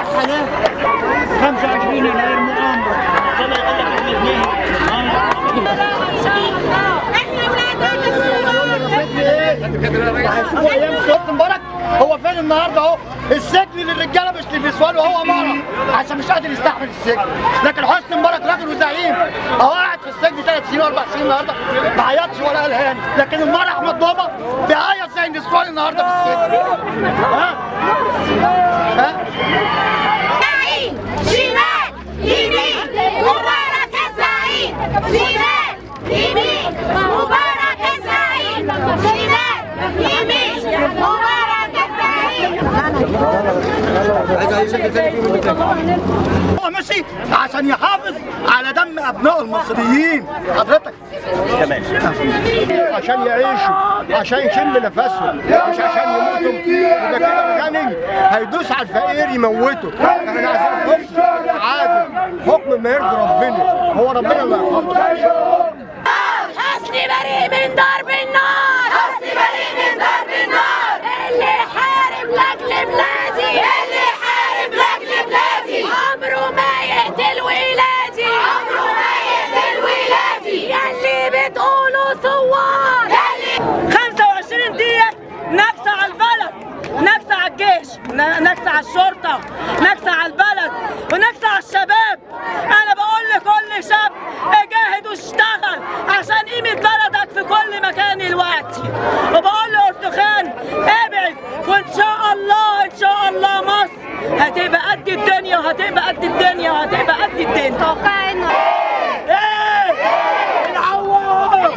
الصحة ده 25 يناير مؤامرة هيشوفوا ايام حسني مبارك هو فين النهارده اهو السجن للرجاله مش للنسوان وهو مرة عشان مش قادر يستحمل السجن لكن حسني مبارك راجل وزعيم اهو قاعد في السجن ثلاث سنين واربع سنين النهارده ما عيطش ولا قال هاني لكن المرة احمد بابا بيعيط زي النسوان النهارده في السجن ها ها زعيم شمال يمين مبارك الزعيم شمال يمين مبارك الزعيم شمال يمين مبارك الزعيم هو ماشي عشان يحافظ على دم ابنائه المصريين حضرتك تمام عشان يعيشوا عشان يشم نفسهم مش عشان يموتوا يبقى كده الغني هيدوس على الفقير يموته احنا عايزين حكم عادل حكم ما يرضي ربنا هو ربنا اللي هيحكم حسني بريء من ضرب النار حسني بريء من ضرب النار اللي حارب لاجل بلادي اللي حارب لاجل بلادي عمره ما يقتل ولادي عمره ما يقتل ولادي يلي بتقولوا ثوار يلي 25 دقيقة نكسة على البلد نكسة على الجيش ن- نكسة على الشرطة نكسة على البلد ونكسة على الشباب أنا بقول لكل شاب اجاهد واشتغل عشان قيمة بلدك في كل مكان دلوقتي وبقول لأردوغان ابعد وإن شاء الله إن شاء الله مصر هتبقى قد الدنيا وهتبقى قد الدنيا وهتبقى قد الدنيا توقعي انه ايه العوار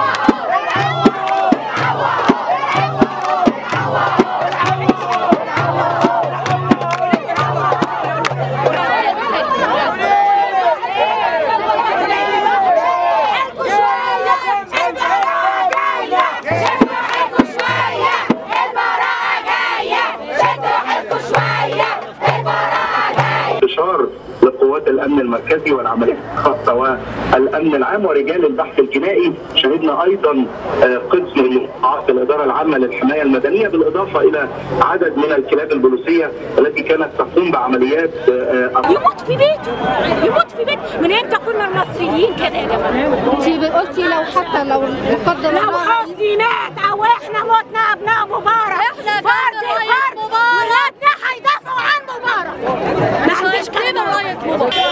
انتشار لقوات الامن المركزي والعمليات الخاصه والامن العام ورجال البحث الجنائي شهدنا ايضا آه، قسم من قطاعات الاداره العامه للحمايه المدنيه بالاضافه الى عدد من الكلاب البوليسيه التي كانت تقوم بعمليات آه، آه، يموت في بيته يموت في بيته من امتى كنا المصريين كده يا جماعه انت قلتي لو حتى لو لا قدر لو الله حسني مات او احنا متنا ابناء مبارك إحنا فرد جنب راية فرد مبارك. ولادنا هيدافعوا عن مبارك ما عنديش كلمه راية مبارك